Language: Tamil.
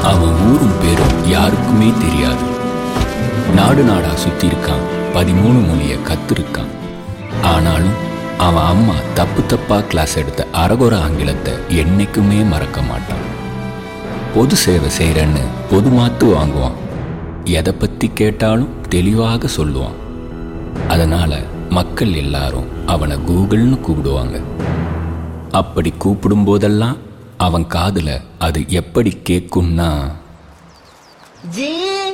அவன் ஊரும் பேரும் யாருக்குமே தெரியாது நாடு நாடா சுத்தி இருக்கான் பதிமூணு மொழிய கத்திருக்கான் ஆனாலும் அவன் அம்மா தப்பு தப்பா கிளாஸ் எடுத்த அரகுர ஆங்கிலத்தை என்னைக்குமே மறக்க மாட்டான் பொது சேவை செய்கிறேன்னு பொது மாத்து வாங்குவான் எதை பற்றி கேட்டாலும் தெளிவாக சொல்லுவான் அதனால மக்கள் எல்லாரும் அவனை கூகுள்னு கூப்பிடுவாங்க அப்படி கூப்பிடும் போதெல்லாம் அவன் காதுல அது எப்படி கேட்கும்னா ஜி